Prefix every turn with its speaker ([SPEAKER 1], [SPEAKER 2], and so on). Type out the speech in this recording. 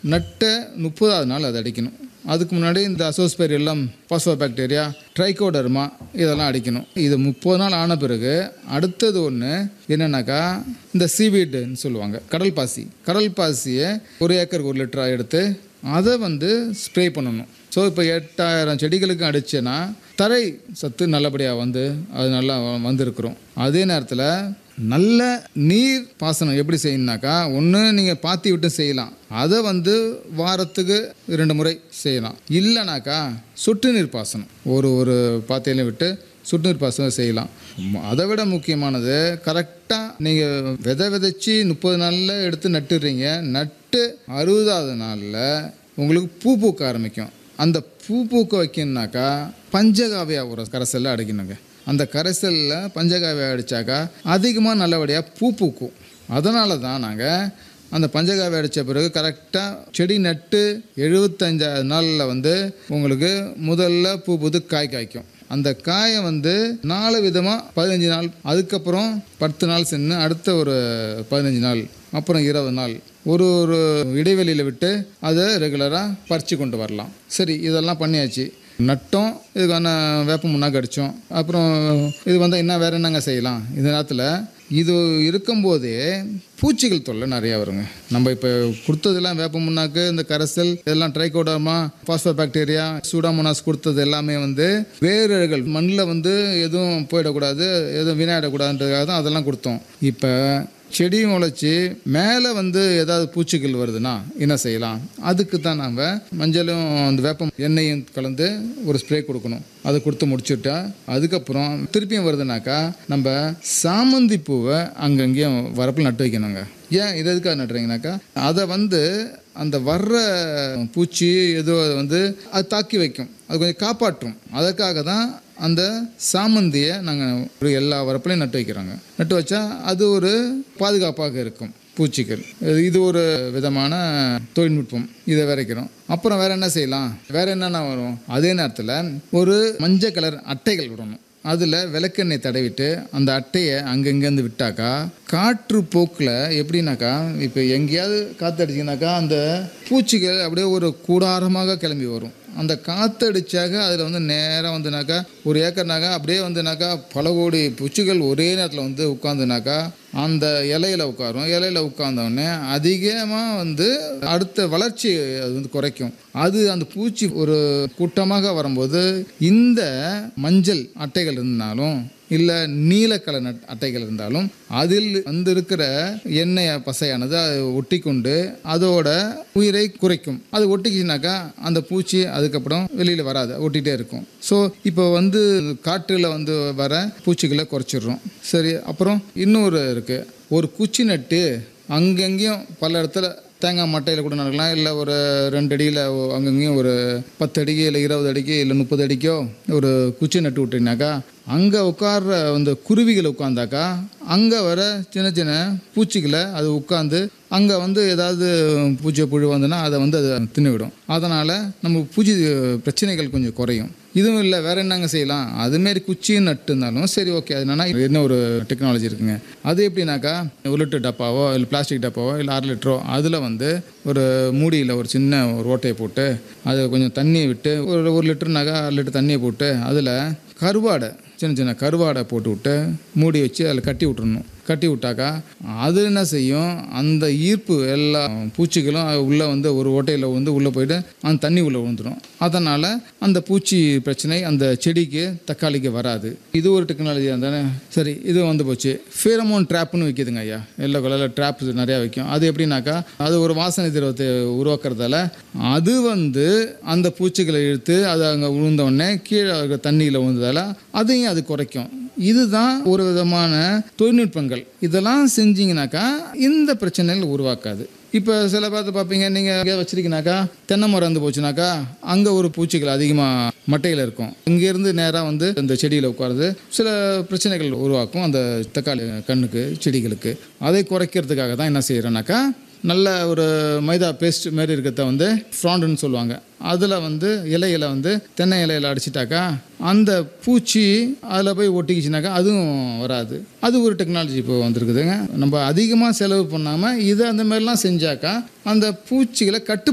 [SPEAKER 1] நட்ட முப்பதாவது நாள் அதை அடிக்கணும் அதுக்கு முன்னாடி இந்த அசோஸ்பெரிலம் பாஸ்போபாக்டீரியா ட்ரைகோடர்மா இதெல்லாம் அடிக்கணும் இது முப்பது நாள் ஆன பிறகு அடுத்தது ஒன்று என்னன்னாக்கா இந்த சீவீடுன்னு சொல்லுவாங்க கடல் பாசி கடல் பாசியை ஒரு ஏக்கருக்கு ஒரு லிட்டராக எடுத்து அதை வந்து ஸ்ப்ரே பண்ணணும் ஸோ இப்போ எட்டாயிரம் செடிகளுக்கு அடிச்சேன்னா தரை சத்து நல்லபடியாக வந்து அது நல்லா வந்திருக்கிறோம் அதே நேரத்தில் நல்ல நீர் பாசனம் எப்படி செய்யணுனாக்கா ஒன்று நீங்கள் பாத்தி விட்டு செய்யலாம் அதை வந்து வாரத்துக்கு ரெண்டு முறை செய்யலாம் இல்லைனாக்கா சொட்டு நீர் பாசனம் ஒரு ஒரு பாத்தியிலையும் விட்டு சொட்டு நீர் பாசனம் செய்யலாம் ம- அதை விட முக்கியமானது கரெக்டாக நீங்கள் விதை விதைச்சி முப்பது நாளில் எடுத்து நட்டுடுறீங்க நட்டு அறுபதாவது நாளில் உங்களுக்கு பூ பூக்க ஆரம்பிக்கும் அந்த பூ பூக்க வைக்கணுனாக்கா பஞ்சகாவியா ஒரு கரைசலில் அடைக்கணுங்க அந்த கரைசலில் பஞ்சகாவியா அடித்தாக்கா அதிகமாக நல்லபடியாக பூ பூக்கும் அதனால தான் நாங்கள் அந்த பஞ்சகாவியா அடித்த பிறகு கரெக்டாக செடி நட்டு எழுபத்தஞ்சாவது நாளில் வந்து உங்களுக்கு முதல்ல பூ புது காய் காய்க்கும் அந்த காயை வந்து நாலு விதமாக பதினஞ்சு நாள் அதுக்கப்புறம் பத்து நாள் சென்று அடுத்த ஒரு பதினஞ்சு நாள் அப்புறம் இருபது நாள் ஒரு ஒரு இடைவெளியில் விட்டு அதை ரெகுலராக பறித்து கொண்டு வரலாம் சரி இதெல்லாம் பண்ணியாச்சு நட்டோம் இதுக்கான வேப்ப முன்னாக்கு அடித்தோம் அப்புறம் இது வந்தால் என்ன வேறு என்னங்க செய்யலாம் இந்த நேரத்தில் இது இருக்கும்போதே பூச்சிகள் தொல்லை நிறையா வருங்க நம்ம இப்போ கொடுத்ததெல்லாம் வேப்ப முன்னாக்கு இந்த கரைசல் இதெல்லாம் ட்ரைகோடர்மா பாஸ்போபாக்டீரியா சூடாமோனாஸ் கொடுத்தது எல்லாமே வந்து வேர்கள் மண்ணில் வந்து எதுவும் போயிடக்கூடாது எதுவும் வீணாயிடக்கூடாதுன்றதுக்காக தான் அதெல்லாம் கொடுத்தோம் இப்போ செடி முளைச்சி மேலே வந்து ஏதாவது பூச்சிகள் வருதுன்னா என்ன செய்யலாம் அதுக்கு தான் நாம் மஞ்சளும் அந்த வேப்பம் எண்ணெயும் கலந்து ஒரு ஸ்ப்ரே கொடுக்கணும் அதை கொடுத்து முடிச்சுட்டா அதுக்கப்புறம் திருப்பியும் வருதுனாக்கா நம்ம சாமந்தி பூவை அங்கங்கேயும் வரப்பில் நட்டு வைக்கணுங்க ஏன் இது எதுக்காக நட்டுறீங்கனாக்கா அதை வந்து அந்த வர்ற பூச்சி ஏதோ அதை வந்து அது தாக்கி வைக்கும் அது கொஞ்சம் காப்பாற்றும் அதற்காக தான் அந்த சாமந்தியை நாங்கள் எல்லா வரப்புலையும் நட்டு வைக்கிறோங்க நட்டு வச்சா அது ஒரு பாதுகாப்பாக இருக்கும் பூச்சிகள் இது- இது ஒரு விதமான தொழில்நுட்பம் இதை விதைக்கிறோம் அப்புறம் வேற என்ன செய்யலாம் வேற என்னென்ன வரும் அதே நேரத்தில் ஒரு மஞ்சள் கலர் அட்டைகள் விடணும் அதில் விளக்கெண்ணெய் தடவிட்டு அந்த அட்டையை அங்கங்கேருந்து விட்டாக்கா காற்று போக்கில் எப்படின்னாக்கா இப்போ எங்கேயாவது காற்று அடிச்சிங்கனாக்கா அந்த பூச்சிகள் அப்படியே ஒரு கூடாரமாக கிளம்பி வரும் அந்த காற்றடிச்சாக அதில் வந்து நேராக வந்துனாக்கா ஒரு ஏக்கர்னாக்கா அப்படியே வந்துனாக்கா பல கோடி பூச்சிகள் ஒரே நேரத்தில் வந்து உட்காந்துனாக்கா அந்த இலையில உட்காரும் இலையில உட்கார்ந்தோடனே அதிகமாக வந்து அடுத்த வளர்ச்சி அது வந்து குறைக்கும் அது அந்த பூச்சி ஒரு கூட்டமாக வரும்போது இந்த மஞ்சள் அட்டைகள் இருந்தாலும் இல்லை நீல கலர் நட்- அட்டைகள் இருந்தாலும் அதில் வந்து இருக்கிற எண்ணெய் பசையானது அது ஒட்டி கொண்டு அதோட உயிரை குறைக்கும் அது ஒட்டிக்கிச்சுனாக்கா அந்த பூச்சி அதுக்கப்புறம் வெளியில் வராது ஒட்டிகிட்டே இருக்கும் ஸோ இப்போ வந்து காற்றில் வந்து வர பூச்சிகளை குறைச்சிடுறோம் சரி அப்புறம் இன்னொரு இருக்குது ஒரு குச்சி நட்டு அங்கங்கேயும் பல இடத்துல தேங்காய் மட்டையில் கூட நடக்கலாம் இல்லை ஒரு ரெண்டு அடியில் அங்கங்கேயும் ஒரு பத்து அடிக்கு இல்லை இருபது அடிக்கு இல்லை முப்பது அடிக்கோ ஒரு குச்சி நட்டு விட்டீங்கனாக்கா அங்கே உட்கார்ற அந்த குருவிகள் உட்காந்தாக்கா அங்கே வர சின்ன சின்ன பூச்சிகளை அது உட்காந்து அங்கே வந்து ஏதாவது பூச்சி புழு வந்துன்னா அதை வந்து அது தின்னுவிடும் அதனால் நம்ம பூச்சி பிரச்சனைகள் கொஞ்சம் குறையும் இதுவும் இல்லை வேற என்னங்க செய்யலாம் அதுமாரி குச்சியும் நட்டு இருந்தாலும் சரி ஓகே அது என்னன்னா என்ன ஒரு டெக்னாலஜி இருக்குங்க அது எப்படின்னாக்கா ஒரு லிட்டர் டப்பாவோ இல்லை பிளாஸ்டிக் டப்பாவோ இல்லை அரை லிட்டரோ அதில் வந்து ஒரு மூடியில் ஒரு சின்ன ஒரு ஓட்டையை போட்டு அது கொஞ்சம் தண்ணியை விட்டு ஒரு ஒரு லிட்டர்னாக்கா அரை லிட்டர் தண்ணியை போட்டு அதில் கருவாடை சின்ன சின்ன கருவாடை போட்டு விட்டு மூடி வச்சு அதில் கட்டி விட்டுறணும் கட்டி விட்டாக்கா அது என்ன செய்யும் அந்த ஈர்ப்பு எல்லா பூச்சிகளும் அது உள்ளே வந்து ஒரு ஓட்டையில் வந்து உள்ளே போயிட்டு அந்த தண்ணி உள்ளே விழுந்துடும் அதனால் அந்த பூச்சி பிரச்சனை அந்த செடிக்கு தக்காளிக்கு வராது இது ஒரு டெக்னாலஜி தானே சரி இது வந்து போச்சு ஃபீரமோன் ட்ராப்னு விற்கிதுங்க ஐயா எல்லோ கலரில் ட்ராப் நிறையா வைக்கும் அது எப்படின்னாக்கா அது ஒரு வாசனை திரவத்தை உருவாக்குறதால அது வந்து அந்த பூச்சிகளை இழுத்து அது அங்கே விழுந்த உடனே கீழே இருக்கிற தண்ணியில் விழுந்ததால அதையும் அது குறைக்கும் இதுதான் ஒரு விதமான தொழில்நுட்பங்கள் இதெல்லாம் செஞ்சீங்கனாக்கா இந்த பிரச்சனைகள் உருவாக்காது இப்போ சில பார்த்து பார்ப்பீங்க நீங்கள் எங்கேயா வச்சிருக்கீங்கனாக்கா தென்னை மரம் இருந்து போச்சுனாக்கா அங்கே ஒரு பூச்சிகள் அதிகமாக மட்டையில் இருக்கும் இங்கேருந்து நேராக வந்து இந்த செடியில் உட்காருது சில பிரச்சனைகள் உருவாக்கும் அந்த தக்காளி கண்ணுக்கு செடிகளுக்கு அதை குறைக்கிறதுக்காக தான் என்ன செய்கிறோன்னாக்கா நல்ல ஒரு மைதா பேஸ்ட் மாரி இருக்கிறத வந்து ஃப்ராண்டுன்னு சொல்லுவாங்க அதில் வந்து இலையில வந்து தென்னை இலையில அடிச்சிட்டாக்கா அந்த பூச்சி அதில் போய் ஒட்டிக்கிச்சுனாக்கா அதுவும் வராது அது ஒரு டெக்னாலஜி இப்போ வந்திருக்குதுங்க நம்ம அதிகமாக செலவு பண்ணாமல் இதை அந்த மாதிரிலாம் செஞ்சாக்கா அந்த பூச்சிகளை கட்டு